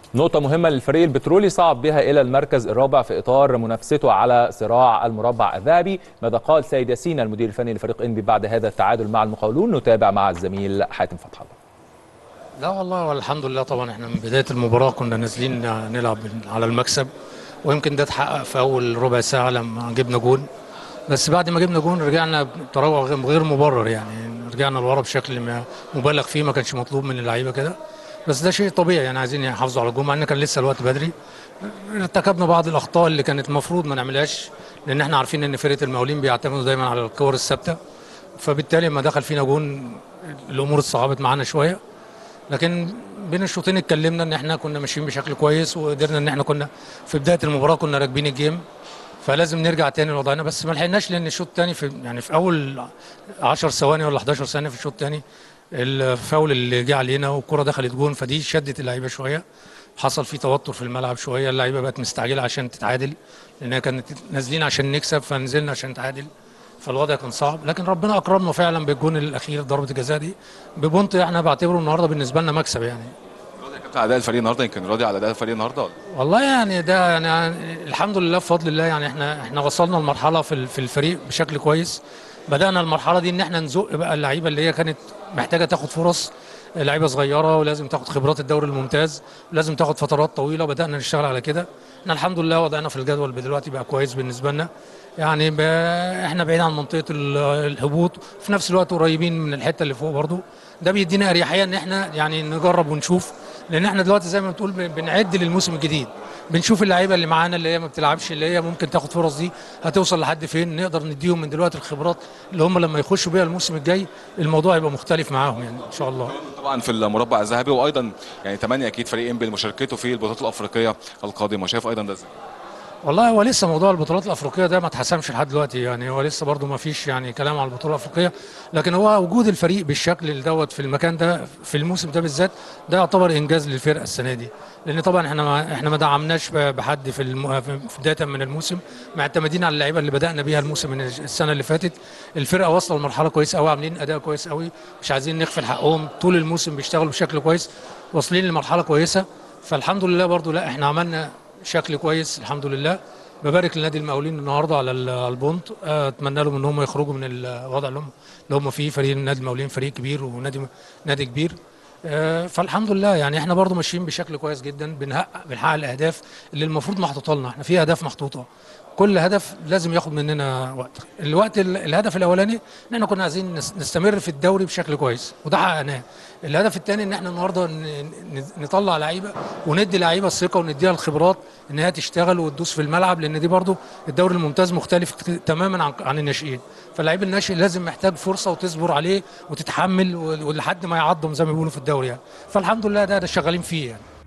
نقطة مهمة للفريق البترولي صعد بها إلى المركز الرابع في إطار منافسته على صراع المربع الذهبي ماذا قال سيد ياسين المدير الفني لفريق إنبي بعد هذا التعادل مع المقاولون نتابع مع الزميل حاتم فتح الله لا والله والحمد لله طبعا احنا من بدايه المباراه كنا نازلين نلعب على المكسب ويمكن ده اتحقق في اول ربع ساعه لما جبنا جون بس بعد ما جبنا جون رجعنا بتراجع غير مبرر يعني رجعنا لورا بشكل ما مبالغ فيه ما كانش مطلوب من اللعيبه كده بس ده شيء طبيعي يعني عايزين يحافظوا على الجون مع ان كان لسه الوقت بدري ارتكبنا بعض الاخطاء اللي كانت المفروض ما نعملهاش لان احنا عارفين ان فرقه المقاولين بيعتمدوا دايما على الكور الثابته فبالتالي لما دخل فينا جون الامور اتصعبت معانا شويه لكن بين الشوطين اتكلمنا ان احنا كنا ماشيين بشكل كويس وقدرنا ان احنا كنا في بدايه المباراه كنا راكبين الجيم فلازم نرجع تاني لوضعنا بس ما لحقناش لان الشوط الثاني في يعني في اول 10 ثواني ولا 11 ثانيه في الشوط الثاني الفاول اللي جه علينا والكره دخلت جون فدي شدت اللعيبه شويه حصل في توتر في الملعب شويه اللعيبه بقت مستعجله عشان تتعادل لانها كانت نازلين عشان نكسب فنزلنا عشان نتعادل فالوضع كان صعب لكن ربنا اكرمنا فعلا بالجون الاخير ضربه الجزاء دي ببونت احنا بعتبره النهارده بالنسبه لنا مكسب يعني راضي يا كابتن على اداء الفريق النهارده يمكن راضي على اداء الفريق النهارده ولا؟ والله يعني ده يعني الحمد لله بفضل الله يعني احنا احنا وصلنا لمرحله في في الفريق بشكل كويس بدانا المرحله دي ان احنا نزق بقى اللعيبه اللي هي كانت محتاجه تاخد فرص لعيبه صغيره ولازم تاخد خبرات الدوري الممتاز لازم تاخد فترات طويله بدانا نشتغل على كده احنا الحمد لله وضعنا في الجدول دلوقتي بقى كويس بالنسبه لنا يعني ب... احنا بعيد عن منطقه الهبوط في نفس الوقت قريبين من الحته اللي فوق برضو ده بيدينا اريحيه ان احنا يعني نجرب ونشوف لان احنا دلوقتي زي ما بتقول بنعد للموسم الجديد بنشوف اللعيبه اللي معانا اللي هي ما بتلعبش اللي هي ممكن تاخد فرص دي هتوصل لحد فين نقدر نديهم من دلوقتي الخبرات اللي هم لما يخشوا بيها الموسم الجاي الموضوع يبقى مختلف معاهم يعني ان شاء الله طبعا في المربع الذهبي وايضا يعني تمني اكيد فريق انبي مشاركته في البطولات الافريقيه القادمه شايف ايضا ده ازاي؟ والله هو لسه موضوع البطولات الافريقيه ده ما اتحسمش لحد دلوقتي يعني هو لسه برضه ما فيش يعني كلام على البطوله الافريقيه لكن هو وجود الفريق بالشكل اللي دوت في المكان ده في الموسم ده بالذات ده يعتبر انجاز للفرقه السنه دي لان طبعا احنا ما احنا ما دعمناش بحد في الم... في بدايه من الموسم معتمدين على اللعيبه اللي بدانا بيها الموسم من السنه اللي فاتت الفرقه واصله لمرحله كويسه قوي عاملين اداء كويس قوي مش عايزين نغفل حقهم طول الموسم بيشتغلوا بشكل كويس واصلين لمرحله كويسه فالحمد لله برضو لا احنا عملنا شكل كويس الحمد لله ببارك لنادي المقاولين النهارده على البونت اتمنى لهم ان هم يخرجوا من الوضع اللي هم اللي هم فيه فريق نادي المقاولين فريق كبير ونادي نادي كبير فالحمد لله يعني احنا برضو ماشيين بشكل كويس جدا بنحقق بنحقق الاهداف اللي المفروض محطوطه لنا احنا في اهداف محطوطه كل هدف لازم ياخد مننا وقت الوقت الهدف الاولاني ان احنا كنا عايزين نستمر في الدوري بشكل كويس وده حققناه الهدف الثاني ان احنا النهارده نطلع لعيبه وندي لعيبه الثقه ونديها الخبرات ان هي تشتغل وتدوس في الملعب لان دي برضو الدوري الممتاز مختلف تماما عن عن الناشئين فاللعيب الناشئ لازم محتاج فرصه وتصبر عليه وتتحمل ولحد ما يعضم زي ما بيقولوا في الدوري يعني فالحمد لله ده, ده شغالين فيه يعني